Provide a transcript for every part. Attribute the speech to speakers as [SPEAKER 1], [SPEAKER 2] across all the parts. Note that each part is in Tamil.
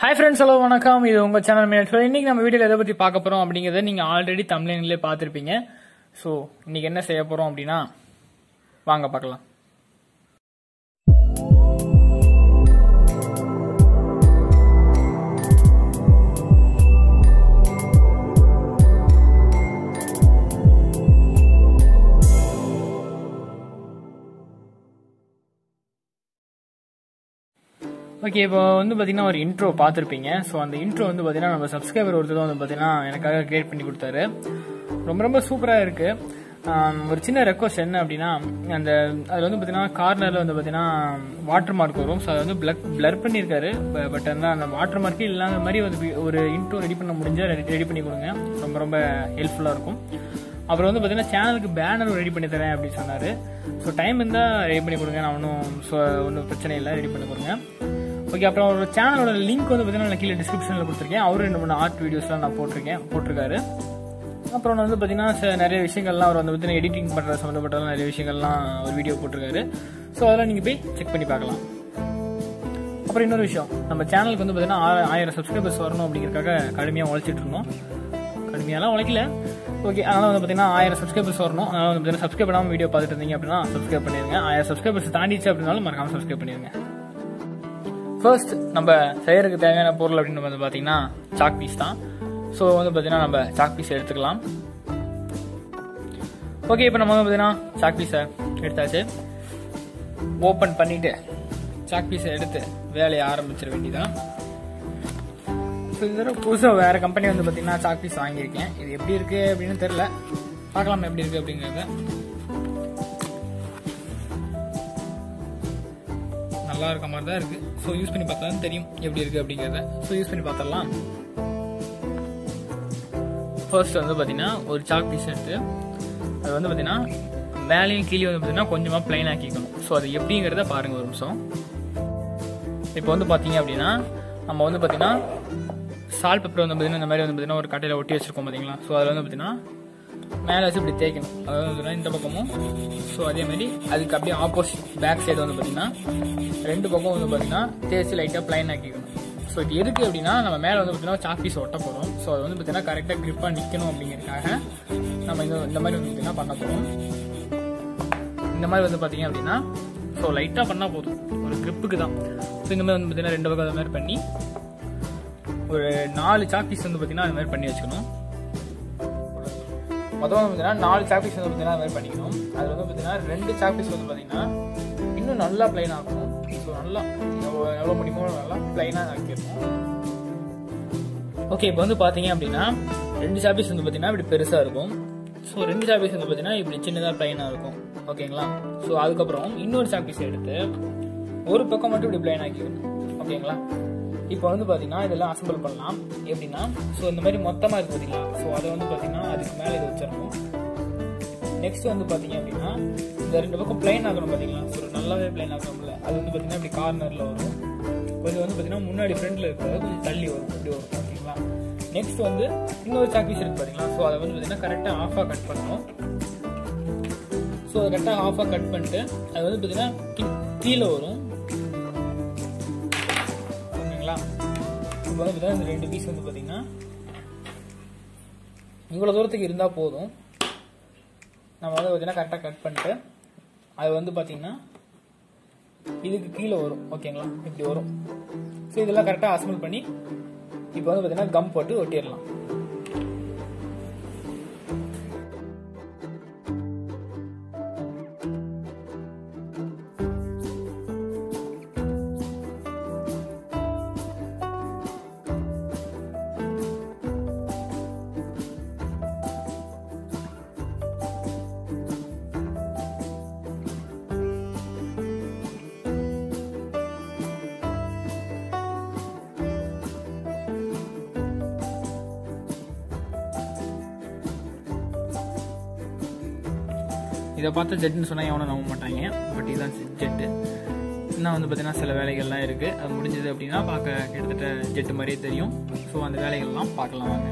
[SPEAKER 1] ஹாய் ஃப்ரெண்ட்ஸ் ஹலோ வணக்கம் இது உங்க சேனல் மேல் இன்னைக்கு நம்ம வீடியோல எதை பத்தி பார்க்க போறோம் அப்படிங்கறத நீங்க ஆல்ரெடி தமிழ்லேயே பார்த்துருப்பீங்க ஸோ இன்னைக்கு என்ன செய்ய போறோம் அப்படின்னா வாங்க பார்க்கலாம் ஓகே இப்போ வந்து பார்த்தீங்கன்னா ஒரு இன்ட்ரோ பார்த்துருப்பீங்க ஸோ அந்த இன்ட்ரோ வந்து பார்த்தீங்கன்னா நம்ம சப்ஸ்கிரைபர் ஒருத்தர் வந்து பார்த்தீங்கன்னா எனக்காக கிரியேட் பண்ணி கொடுத்தாரு ரொம்ப ரொம்ப சூப்பராக இருக்குது ஒரு சின்ன ரெக்வஸ்ட் என்ன அப்படின்னா அந்த அதில் வந்து பார்த்தீங்கன்னா கார்னரில் வந்து பார்த்தீங்கன்னா வாட்டர் மார்க் வரும் ஸோ அதை வந்து பிளக் பிளர் பண்ணியிருக்காரு பட் அந்த அந்த வாட்டர் மார்க்கே இல்லாத மாதிரி வந்து ஒரு இன்ட்ரோ ரெடி பண்ண முடிஞ்சால் ரெடி பண்ணி கொடுங்க ரொம்ப ரொம்ப ஹெல்ப்ஃபுல்லாக இருக்கும் அப்புறம் வந்து பார்த்தீங்கன்னா சேனலுக்கு பேனர் ரெடி பண்ணி தரேன் அப்படின்னு சொன்னார் ஸோ டைம் இருந்தால் ரெடி பண்ணி கொடுங்க நான் ஒன்றும் ஒன்றும் பிரச்சனை இல்லை ரெடி பண்ணி கொடுங்க ஓகே அப்புறம் ஒரு சேனலோட லிங்க் வந்து பார்த்தீங்கன்னா நான் கீழே டிஸ்கிரிப்ஷனில் கொடுத்துருக்கேன் அவரும் ரெண்டு மூணு ஆர்ட் வீடியோஸ்லாம் நான் போட்டிருக்கேன் போட்டிருக்காரு அப்புறம் வந்து பார்த்தீங்கன்னா நிறைய விஷயங்கள்லாம் அவர் வந்து பார்த்தீங்கன்னா எடிட்டிங் பண்ணுற சம்மந்தப்பட்ட நிறைய விஷயங்கள்லாம் ஒரு வீடியோ போட்டிருக்காரு ஸோ அதெல்லாம் நீங்கள் போய் செக் பண்ணி பார்க்கலாம் அப்புறம் இன்னொரு விஷயம் நம்ம சேனலுக்கு வந்து பார்த்தீங்கன்னா ஆயிரம் சப்ஸ்கிரைபர்ஸ் வரணும் அப்படிங்கிறக்காக கடுமையாக உழைச்சிட்டு இருந்தோம் கடுமையாலாம் உழைக்கல ஓகே அதனால் வந்து பார்த்தீங்கன்னா ஆயிரம் சப்ஸ்கிரைபர்ஸ் வரணும் அதனால் வந்து பார்த்தீங்கன்னா சப்ஸ்கிரைப் பண்ணாமல் வீடியோ பார்த்துட்டு இருந்தீங்க அப்படின்னா சப்ஸ்கிரைப் பண்ணிடுங்க ஆயிரம் சப்ஸ்கிரைபர்ஸ் தாண்டிச்சு அப்படின்னாலும் மறக்காமல் சப்ஸ்கிரைப் பண்ணிடுங்க ஃபர்ஸ்ட் நம்ம செய்யறதுக்கு தேவையான பொருள் அப்படின்னு வந்து பார்த்தீங்கன்னா சாக் பீஸ் தான் ஸோ வந்து பார்த்தீங்கன்னா நம்ம சாக் பீஸ் எடுத்துக்கலாம் ஓகே இப்போ நம்ம வந்து பார்த்தீங்கன்னா சாக் பீஸை எடுத்தாச்சு ஓப்பன் பண்ணிட்டு சாக் பீஸை எடுத்து வேலையை ஆரம்பிச்சிட வேண்டியதான் ஸோ இந்த தடவை புதுசாக வேற கம்பெனி வந்து பார்த்தீங்கன்னா சாக் பீஸ் வாங்கியிருக்கேன் இது எப்படி இருக்கு அப்படின்னு தெரில பார்க்கலாம் எப்படி இருக்கு அப்படிங்கிறத நல்லா இருக்க மாதிரி தான் இருக்கு ஸோ யூஸ் பண்ணி பார்த்தா தான் தெரியும் எப்படி இருக்கு அப்படிங்கிறத ஸோ யூஸ் பண்ணி பார்த்துடலாம் ஃபர்ஸ்ட் வந்து பார்த்தீங்கன்னா ஒரு சாக் பீஸ் எடுத்து அது வந்து பார்த்தீங்கன்னா மேலேயும் கீழே வந்து பார்த்தீங்கன்னா கொஞ்சமாக பிளைன் ஆக்கிக்கணும் ஸோ அது எப்படிங்கிறத பாருங்க ஒரு நிமிஷம் இப்போ வந்து பார்த்தீங்க அப்படின்னா நம்ம வந்து பார்த்தீங்கன்னா சால்ட் பேப்பர் வந்து பார்த்தீங்கன்னா இந்த மாதிரி வந்து பார்த்தீங்கன்னா ஒரு கட்டையில் ஒட்டி வச்சிருக்கோம் பார்த்தீங்களா ஸோ அதில் வந்து பார்த்தீங்கன்னா மேலே வச்சு இப்படி தேய்க்கணும் அதாவது வந்து இந்த பக்கமும் ஸோ அதே மாதிரி அதுக்கு அப்படியே ஆப்போசிட் பேக் சைடு வந்து பார்த்தீங்கன்னா ரெண்டு பக்கம் வந்து பார்த்தீங்கன்னா தேய்ச்சி லைட்டாக பிளைன் ஆக்கிக்கணும் ஸோ இது எதுக்கு அப்படின்னா நம்ம மேலே வந்து பார்த்தீங்கன்னா சாக் பீஸ் ஒட்ட போகிறோம் ஸோ அது வந்து பார்த்தீங்கன்னா கரெக்டாக கிரிப்பாக நிற்கணும் அப்படிங்கிறதுக்காக நம்ம இந்த இந்த மாதிரி வந்து பார்த்தீங்கன்னா பண்ண போகிறோம் இந்த மாதிரி வந்து பார்த்தீங்க அப்படின்னா ஸோ லைட்டாக பண்ணால் போதும் ஒரு கிரிப்புக்கு தான் ஸோ இந்த மாதிரி வந்து பார்த்தீங்கன்னா ரெண்டு பக்கம் அது மாதிரி பண்ணி ஒரு நாலு சாக் பீஸ் வந்து பார்த்தீங்கன்னா அது மாதிரி பண்ணி வச்சுக்கணும் மொத்தம் வந்து பார்த்தீங்கன்னா நாலு சாக் பீஸ் வந்து பார்த்தீங்கன்னா அது மாதிரி பண்ணிக்கணும் அது வந்து பார்த்தீங்கன்னா ரெண்டு சாக் பீஸ் வந்து பார்த்தீங்கன்னா இன்னும் நல்லா பிளைன் ஆகணும் ஸோ நல்லா எவ்வளோ எவ்வளோ முடியுமோ நல்லா பிளைனாக ஆக்கிடணும் ஓகே இப்போ வந்து பார்த்தீங்க அப்படின்னா ரெண்டு சாப்பீஸ் வந்து பார்த்தீங்கன்னா இப்படி பெருசாக இருக்கும் ஸோ ரெண்டு சாப்பீஸ் வந்து பார்த்தீங்கன்னா இப்படி சின்னதாக பிளைனாக இருக்கும் ஓகேங்களா ஸோ அதுக்கப்புறம் இன்னொரு சாப்பீஸ் எடுத்து ஒரு பக்கம் மட்டும் இப்படி பிளைன் ஆக்கிக்கணும் ஓகேங்களா இப்போ வந்து பார்த்தீங்கன்னா இதெல்லாம் அசம்பிள் பண்ணலாம் எப்படின்னா ஸோ இந்த மாதிரி மொத்தமாக இருக்கு பார்த்தீங்களா ஸோ அதை வந்து பார்த்தீங்கன்னா அதுக்கு மேலே இதை வச்சிடணும் நெக்ஸ்ட் வந்து பார்த்தீங்க அப்படின்னா இந்த ரெண்டு பக்கம் பிளைன் ஆகணும் பார்த்தீங்களா ஸோ நல்லாவே பிளைன் ஆகணும்ல அது வந்து பார்த்தீங்கன்னா இப்படி கார்னரில் வரும் கொஞ்சம் வந்து பார்த்தீங்கன்னா முன்னாடி ஃப்ரண்ட்டில் இருக்கிறது கொஞ்சம் தள்ளி வரும் இப்படி வரும் ஓகேங்களா நெக்ஸ்ட் வந்து இன்னொரு சாக் பீஸ் இருக்கு பார்த்தீங்களா ஸோ அதை வந்து பார்த்தீங்கன்னா கரெக்டாக ஆஃபாக கட் பண்ணணும் ஸோ அதை கரெக்டாக ஆஃபாக கட் பண்ணிட்டு அது வந்து பார்த்தீங்கன்னா கீழே வரும் ஓகேங்களா இப்போ வந்து பார்த்தீங்கன்னா இந்த ரெண்டு பீஸ் வந்து பார்த்தீங்கன்னா இவ்வளோ தூரத்துக்கு இருந்தால் போதும் நம்ம வந்து பார்த்தீங்கன்னா கரெக்டாக கட் பண்ணிட்டு அது வந்து பார்த்தீங்கன்னா இதுக்கு கீழே வரும் ஓகேங்களா இப்படி வரும் ஸோ இதெல்லாம் கரெக்டாக அசம்பிள் பண்ணி இப்போ வந்து பார்த்தீங்கன்னா கம் போட்டு ஒட்டிடலாம் இதை பார்த்து ஜெட்டுன்னு சொன்னால் எவனும் நம்ப மாட்டாங்க பட் இதுதான் ஜெட்டு இன்னும் வந்து பார்த்தீங்கன்னா சில வேலைகள்லாம் இருக்குது அது முடிஞ்சது அப்படின்னா பார்க்க கிட்டத்தட்ட ஜெட்டு மாதிரியே தெரியும் ஸோ அந்த வேலைகள்லாம் பார்க்கலாம் வாங்க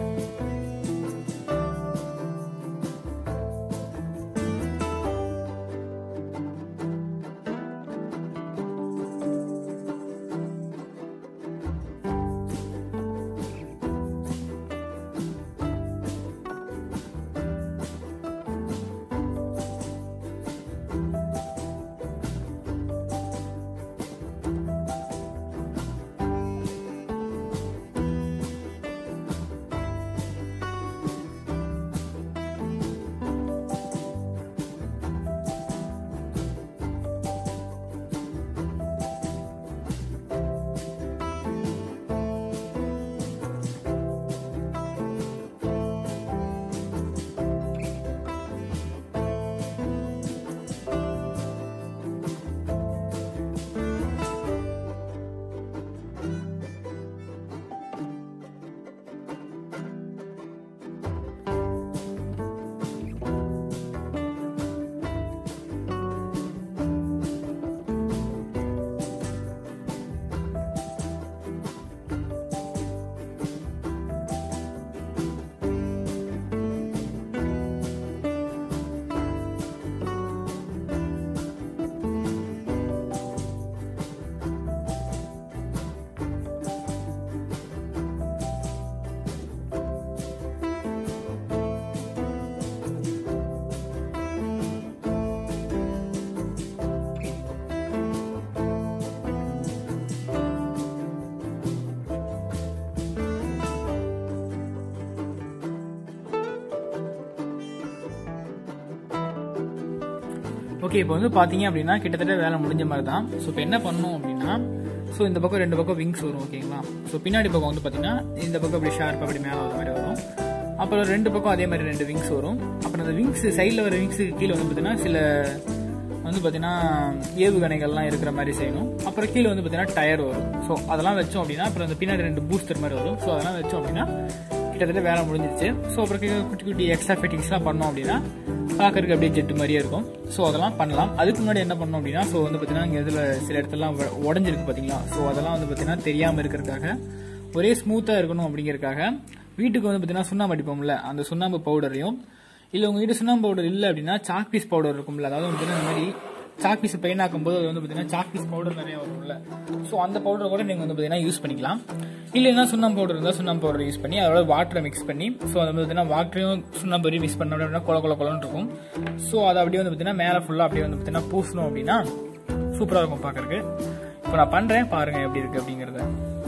[SPEAKER 1] ஓகே இப்போ வந்து பார்த்தீங்க அப்படின்னா கிட்டத்தட்ட வேலை முடிஞ்ச மாதிரி தான் ஸோ இப்போ என்ன பண்ணணும் அப்படின்னா ஸோ இந்த பக்கம் ரெண்டு பக்கம் விங்ஸ் வரும் ஓகேங்களா ஸோ பின்னாடி பக்கம் வந்து பார்த்தீங்கன்னா இந்த பக்கம் அப்படி ஷார்ப் அப்படி மேலே வர மாதிரி வரும் அப்புறம் ரெண்டு பக்கம் அதே மாதிரி ரெண்டு விங்ஸ் வரும் அப்புறம் அந்த விங்ஸ் சைடில் வர விங்ஸுக்கு கீழே வந்து பார்த்தீங்கன்னா சில வந்து பார்த்தீங்கன்னா ஏவுகணைகள்லாம் இருக்கிற மாதிரி செய்யணும் அப்புறம் கீழே வந்து பார்த்தீங்கன்னா டயர் வரும் ஸோ அதெல்லாம் வச்சோம் அப்படின்னா அப்புறம் அந்த பின்னாடி ரெண்டு பூஸ்டர் மாதிரி வரும் ஸோ அதெல்லாம் வச்சோம் அப்படின்னா கிட்டத்தட்ட வேலை முடிஞ்சிச்சு ஸோ அப்புறம் கீழே குட்டி குட்டி எக்ஸ்ட்ரா ஃபிட்டிங்ஸ்லாம் பண்ணோம் அப்படின்னா பார்க்கறதுக்கு அப்படியே ஜெட்டு மாதிரியே இருக்கும் ஸோ அதெல்லாம் பண்ணலாம் அதுக்கு முன்னாடி என்ன பண்ணோம் அப்படின்னா ஸோ வந்து பார்த்தீங்கன்னா இங்கே இதில் சில இடத்துலலாம் உட- உடஞ்சிருக்கு பார்த்தீங்களா ஸோ அதெல்லாம் வந்து பார்த்தீங்கன்னா தெரியாமல் இருக்கிறதுக்காக ஒரே ஸ்மூத்தாக இருக்கணும் அப்படிங்கறதுக்காக வீட்டுக்கு வந்து பார்த்தீங்கன்னா சுண்ணாம்பு அடிப்போம்ல அந்த சுண்ணாம்பு பவுடரையும் இல்லை உங்ககிட்ட சுண்ணாம்பு பவுடர் இல்லை அப்படின்னா சாக் பீஸ் பவுடர் இருக்கும்ல அதாவது வந்து பார்த்தீங்கன்னா இந்த மாதிரி சாக் பீஸ் பெயின் ஆக்கும்போது அது வந்து பார்த்தீங்கன்னா சாக் பீஸ் பவுடர் நிறைய வரும்ல ஸோ அந்த பவுடர் கூட நீங்கள் வந்து பார்த்தீங்கன்னா யூஸ் பண்ணிக்கலாம் இல்லைன்னா சுண்ணாம்பு பவுடர் இருந்தால் சுண்ணாம்பு பவுடர் யூஸ் பண்ணி அதோட வாட்டரை மிக்ஸ் பண்ணி ஸோ அது வந்து பார்த்தீங்கன்னா வாட்டரையும் சுண்ணாம்பு பொடி மிக்ஸ் பண்ணோம் அப்படின்னா கொல கொல கொலன்னு இருக்கும் ஸோ அதை அப்படியே வந்து பார்த்தீங்கன்னா மேலே ஃபுல்லாக அப்படியே வந்து பார்த்தீங்கன்னா பூசணும் அப்படின்னா சூப்பராக இருக்கும் பார்க்கறதுக்கு இப்போ நான் பண்ணுறேன் பாருங்கள் எப்படி இருக்குது அப்படிங்கிறத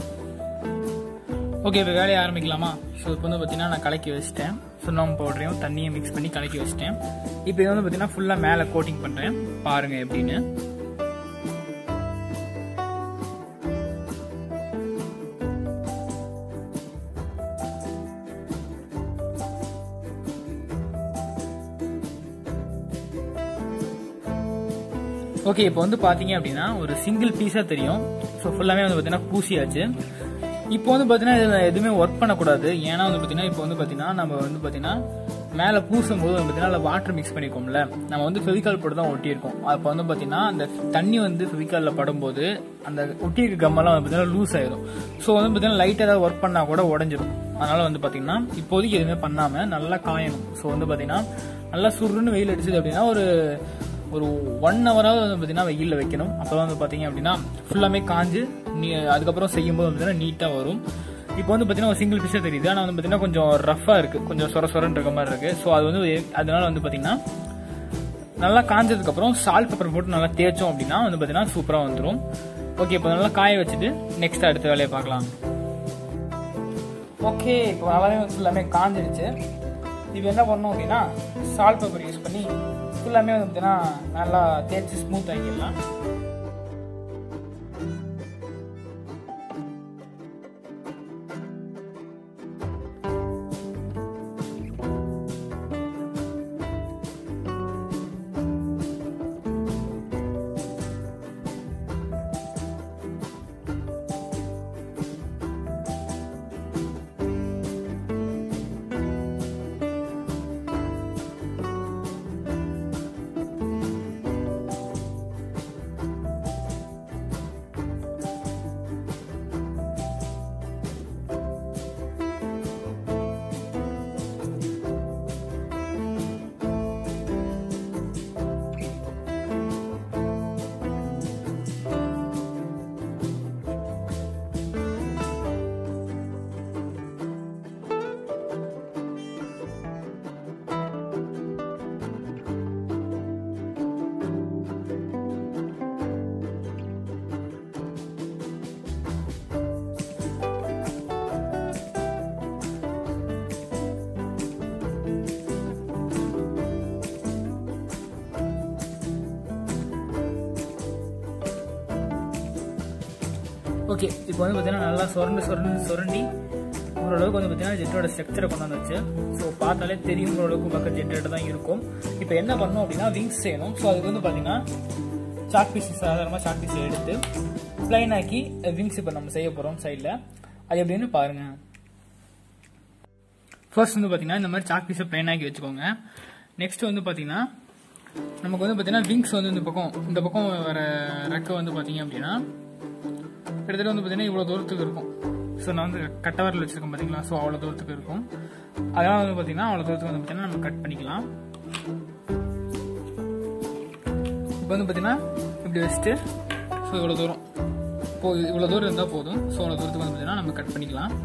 [SPEAKER 1] ஓகே இப்போ வேலையை ஆரம்பிக்கலாமா ஸோ இப்போ வந்து பார்த்தீங்கன்னா நான் கலக்கி வச்சிட்டேன் சுண்ணாம்பு பவுடரையும் தண்ணியும் மிக்ஸ் பண்ணி கலக்கி வச்சிட்டேன் இப்போ இது வந்து பார்த்தீங்கன்னா ஃபுல்லாக மேலே கோட்டிங் பண்ணுறேன் பாருங்கள் எப்படின்னு ஓகே இப்போ வந்து பார்த்தீங்க அப்படின்னா ஒரு சிங்கிள் பீஸாக தெரியும் ஸோ ஃபுல்லாமே வந்து பார்த்தீங்கன்னா பூசியாச்சு இப்போ வந்து பார்த்தீங்கன்னா இதில் எதுவுமே ஒர்க் பண்ணக்கூடாது ஏன்னா வந்து பார்த்தீங்கன்னா இப்போ வந்து பார்த்தீங்கன்னா நம்ம வந்து பார்த்தீங்கன்னா மேலே பூசும்போது வந்து பார்த்தீங்கன்னா அதில் வாட்டர் மிக்ஸ் பண்ணிக்கோம்ல நம்ம வந்து ஃபெவிகால் போட்டு தான் ஒட்டியிருக்கோம் அப்போ வந்து பார்த்தீங்கன்னா அந்த தண்ணி வந்து ஃபெவிகாலில் படும்போது அந்த ஒட்டியிருக்க கம்மெல்லாம் வந்து பார்த்தீங்கன்னா லூஸ் ஆயிடும் ஸோ வந்து பார்த்தீங்கன்னா லைட்டாக ஏதாவது ஒர்க் பண்ணால் கூட உடஞ்சிரும் அதனால வந்து பார்த்தீங்கன்னா இப்போதைக்கு எதுவுமே பண்ணாமல் நல்லா காயணும் ஸோ வந்து பார்த்தீங்கன்னா நல்லா சுருன்னு வெயில் அடிச்சது அப்படின்னா ஒரு ஒரு ஒன் ஹவராவது வந்து பார்த்தீங்கன்னா வெயிலில் வைக்கணும் அப்போ வந்து பார்த்தீங்க அப்படின்னா ஃபுல்லாமே காஞ்சு நீ அதுக்கப்புறம் செய்யும்போது வந்து பார்த்தீங்கன்னா நீட்டாக வரும் இப்போ வந்து பார்த்தீங்கன்னா ஒரு சிங்கிள் பீஸாக தெரியுது ஆனால் வந்து பார்த்தீங்கன்னா கொஞ்சம் ரஃபாக இருக்குது கொஞ்சம் சொர சொரன்னு இருக்க மாதிரி இருக்குது ஸோ அது வந்து எ- அதனால வந்து பார்த்தீங்கன்னா நல்லா காஞ்சதுக்கப்புறம் சால்ட் பேப்பர் போட்டு நல்லா தேய்ச்சோம் அப்படின்னா வந்து பார்த்தீங்கன்னா சூப்பராக வந்துடும் ஓகே இப்போ நல்லா காய வச்சுட்டு நெக்ஸ்ட் அடுத்த வேலையை பார்க்கலாம் ஓகே இப்போ நல்லாவே ஃபுல்லாமே காஞ்சிடுச்சு இப்போ என்ன பண்ணணும் அப்படின்னா சால்ட் பேப்பர் யூஸ் பண்ணி ஃபுல்லாமே வந்து பார்த்தீங்கன்னா நல்லா தேய்ச்சி ஸ்மூத் ஆக்கிடலாம் ஓகே இப்போ வந்து பார்த்தீங்கன்னா நல்லா சுரண்டு சுரண்டு சுரண்டி ஓரளவுக்கு வந்து பார்த்தீங்கன்னா ஜெட்டோட ஸ்ட்ரக்சரை கொண்டு வந்துச்சு ஸோ பார்த்தாலே தெரியும் ஓரளவுக்கு பக்கம் ஜெட்டோட தான் இருக்கும் இப்போ என்ன பண்ணணும் அப்படின்னா விங்ஸ் செய்யணும் ஸோ அதுக்கு வந்து பார்த்தீங்கன்னா சாக் பீஸ் சாதாரணமாக சாக் பீஸ் எடுத்து ப்ளைன் ஆக்கி விங்ஸ் இப்போ நம்ம செய்ய போகிறோம் சைடில் அது எப்படின்னு பாருங்க ஃபர்ஸ்ட் வந்து பார்த்தீங்கன்னா இந்த மாதிரி சாக் பீஸை ப்ளைன் ஆக்கி வச்சுக்கோங்க நெக்ஸ்ட் வந்து பார்த்தீங்கன்னா நமக்கு வந்து பார்த்தீங்கன்னா விங்ஸ் வந்து இந்த பக்கம் இந்த பக்கம் வர ரெக்கை வந்து பார்த்தீங்க அப்படின்னா கிட்டத்தட்ட வந்து பார்த்தீங்கன்னா இவ்வளோ தூரத்துக்கு இருக்கும் ஸோ நான் வந்து கட்டவரில் வச்சிருக்கேன் பார்த்தீங்களா ஸோ அவ்வளோ தூரத்துக்கு இருக்கும் அதெல்லாம் வந்து பார்த்தீங்கன்னா அவ்வளோ தூரத்துக்கு வந்து பார்த்தீங்கன்னா நம்ம கட் பண்ணிக்கலாம் இப்போ வந்து பார்த்தீங்கன்னா இப்படி வச்சுட்டு ஸோ இவ்வளோ தூரம் இப்போ இவ்வளோ தூரம் இருந்தால் போதும் ஸோ அவ்வளோ தூரத்துக்கு வந்து பார்த்தீங்கன்னா நம்ம கட் பண்ணிக்கலாம்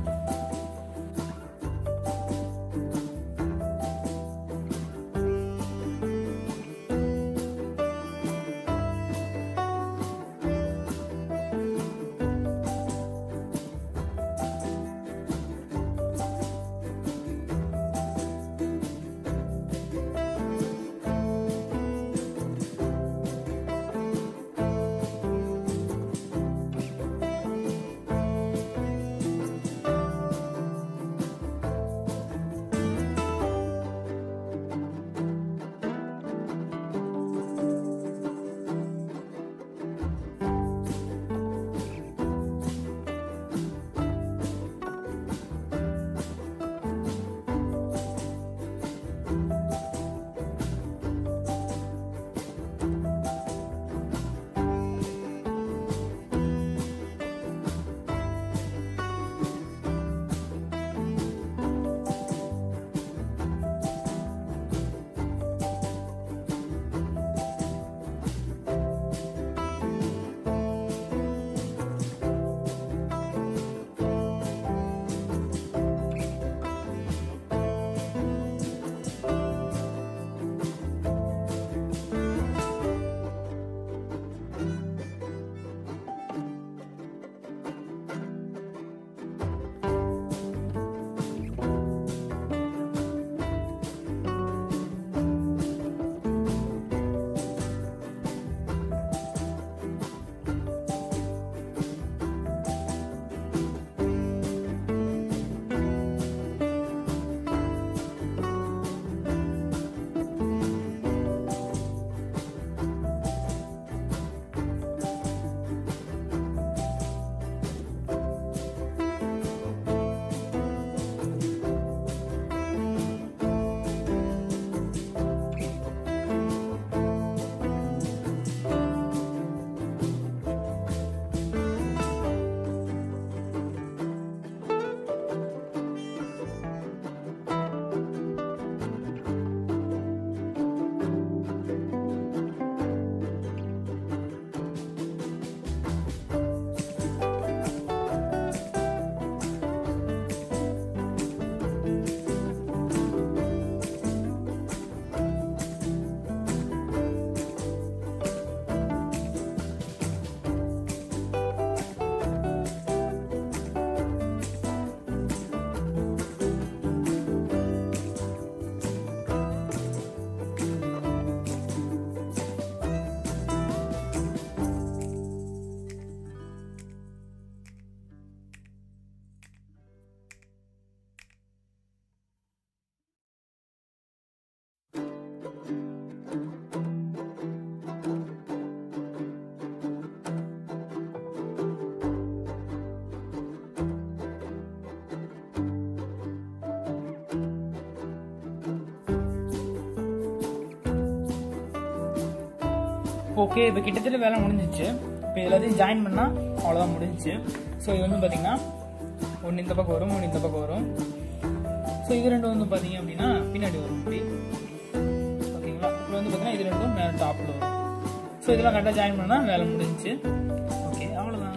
[SPEAKER 1] இப்போ ஓகே இப்போ கிட்டத்தட்ட வேலை முடிஞ்சிச்சு இப்போ எல்லாத்தையும் ஜாயின் பண்ணால் அவ்வளோதான் முடிஞ்சிச்சு ஸோ இது வந்து பார்த்தீங்கன்னா ஒன்று இந்த பக்கம் வரும் ஒன்று இந்த பக்கம் வரும் ஸோ இது ரெண்டும் வந்து பார்த்தீங்க அப்படின்னா பின்னாடி வரும் இப்படி ஓகேங்களா இப்போ வந்து பார்த்தீங்கன்னா இது ரெண்டும் மேலே டாப்பில் வரும் ஸோ இதெல்லாம் கரெக்டாக ஜாயின் பண்ணால் வேலை முடிஞ்சிச்சு ஓகே அவ்வளோதான்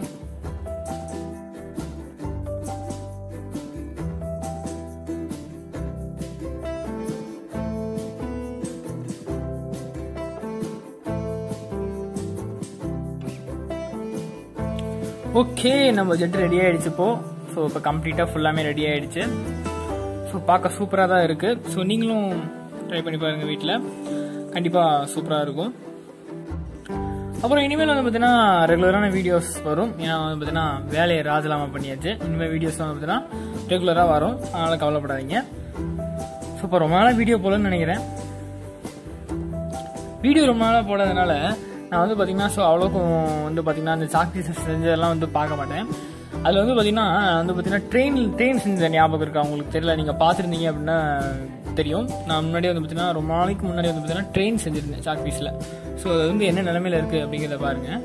[SPEAKER 1] ஓகே நம்ம ஜெட் ரெடி ஆயிடுச்சு இப்போ ஸோ இப்போ கம்ப்ளீட்டாக ஃபுல்லாமே ரெடி ஆயிடுச்சு ஸோ பார்க்க சூப்பராக தான் இருக்கு ஸோ நீங்களும் ட்ரை பண்ணி பாருங்க வீட்டில் கண்டிப்பாக சூப்பராக இருக்கும் அப்புறம் இனிமேல் வந்து பார்த்தீங்கன்னா ரெகுலரான வீடியோஸ் வரும் ஏன்னா வந்து பார்த்தீங்கன்னா வேலையை ராஜலாமா பண்ணியாச்சு இனிமேல் வீடியோஸ் வந்து பார்த்தீங்கன்னா ரெகுலராக வரும் அதனால் கவலைப்படாதீங்க ஸோ இப்போ ரொம்ப நாளாக வீடியோ போலன்னு நினைக்கிறேன் வீடியோ ரொம்ப நாளாக போடாதனால நான் வந்து பார்த்தீங்கன்னா ஸோ அவ்வளோக்கும் வந்து பார்த்தீங்கன்னா அந்த சாக் பீசஸ் செஞ்சதெல்லாம் வந்து பார்க்க மாட்டேன் அதில் வந்து பார்த்தீங்கன்னா நான் வந்து பார்த்தீங்கன்னா ட்ரெயின் ட்ரெயின் செஞ்ச ஞாபகம் இருக்கா உங்களுக்கு தெரியல நீங்கள் பார்த்துருந்தீங்க அப்படின்னா தெரியும் நான் முன்னாடி வந்து பார்த்தீங்கன்னா ரொம்ப நாளைக்கு முன்னாடி வந்து பார்த்தீங்கன்னா ட்ரெயின் செஞ்சுருந்தேன் சாக் பீஸில் ஸோ அது வந்து என்ன நிலமையில இருக்குது அப்படிங்கிறத பாருங்கள்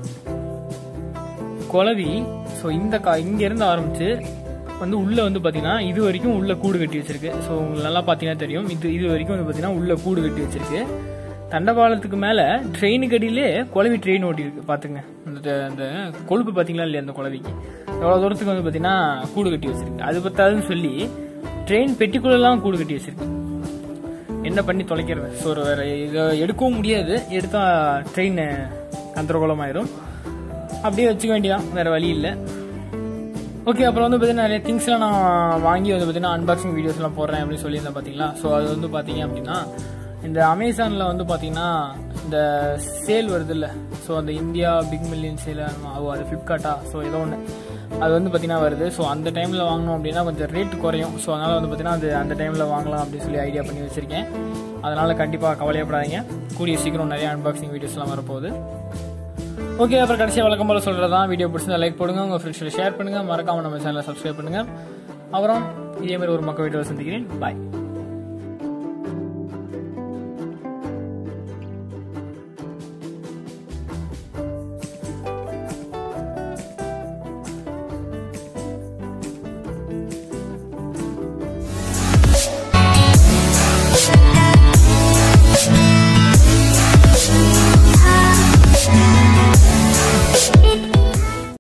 [SPEAKER 1] குளவி ஸோ இந்த கா இங்கேருந்து ஆரம்பிச்சு வந்து உள்ளே வந்து பார்த்தீங்கன்னா இது வரைக்கும் உள்ள கூடு கட்டி வச்சிருக்கு ஸோ உங்களுக்கு நல்லா பார்த்தீங்கன்னா தெரியும் இது இது வரைக்கும் வந்து பார்த்தீங்கன்னா உள்ள கூடு கட்டி வச்சிருக்கு தண்டவாளத்துக்கு மேலே ட்ரெயினுக்கு அடியிலே குளவி ட்ரெயின் ஓட்டியிருக்கு பார்த்துங்க அந்த அந்த கொழுப்பு பார்த்தீங்களா இல்லையா அந்த குளவிக்கு எவ்வளோ தூரத்துக்கு வந்து பார்த்தீங்கன்னா கூடு கட்டி வச்சிருக்கு அது பத்தாதுன்னு சொல்லி ட்ரெயின் பெட்டிக்குள்ளெல்லாம் கூடு கட்டி வச்சிருக்கு என்ன பண்ணி தொலைக்கிறது ஸோ வேற இதை எடுக்கவும் முடியாது எடுத்தா ட்ரெயின் கந்தரகோலமாயிரும் அப்படியே வச்சுக்க வேண்டியதான் வேற வழி இல்லை ஓகே அப்புறம் வந்து பார்த்தீங்கன்னா நிறைய திங்ஸ்லாம் நான் வாங்கி வந்து பார்த்தீங்கன்னா அன்பாக்சிங் வீடியோஸ்லாம் போடுறேன் அப்படின்னு சொல்லியிருந்தேன் பார்த்தீங்களா ஸோ அது வந்து பார்த்தீங்க அப்படின்னா இந்த அமேசானில் வந்து பார்த்தீங்கன்னா இந்த சேல் வருது இல்லை ஸோ அந்த இந்தியா பிக் மில்லியன் சேல் அது ஃப்ளிப்கார்ட்டா ஸோ ஏதோ ஒன்று அது வந்து பார்த்தீங்கன்னா வருது ஸோ அந்த டைமில் வாங்கணும் அப்படின்னா கொஞ்சம் ரேட் குறையும் ஸோ அதனால் வந்து பார்த்தீங்கன்னா அது அந்த டைமில் வாங்கலாம் அப்படின்னு சொல்லி ஐடியா பண்ணி வச்சுருக்கேன் அதனால் கண்டிப்பாக கவலையப்படாதீங்க கூடிய சீக்கிரம் நிறைய அன்பாக்சிங் வீடியோஸ்லாம் வரப்போகுது ஓகே அப்புறம் கடைசியாக வழக்கம் போல சொல்கிறது தான் வீடியோ பிடிச்சிருந்தா லைக் போடுங்க உங்கள் ஃப்ரெண்ட்ஸில் ஷேர் பண்ணுங்கள் மறக்காம நம்ம சேனலை சப்ஸ்கிரைப் பண்ணுங்கள் அப்புறம் இதே மாதிரி ஒரு மக்கள் வீடியோ சந்திக்கிறேன் பாய்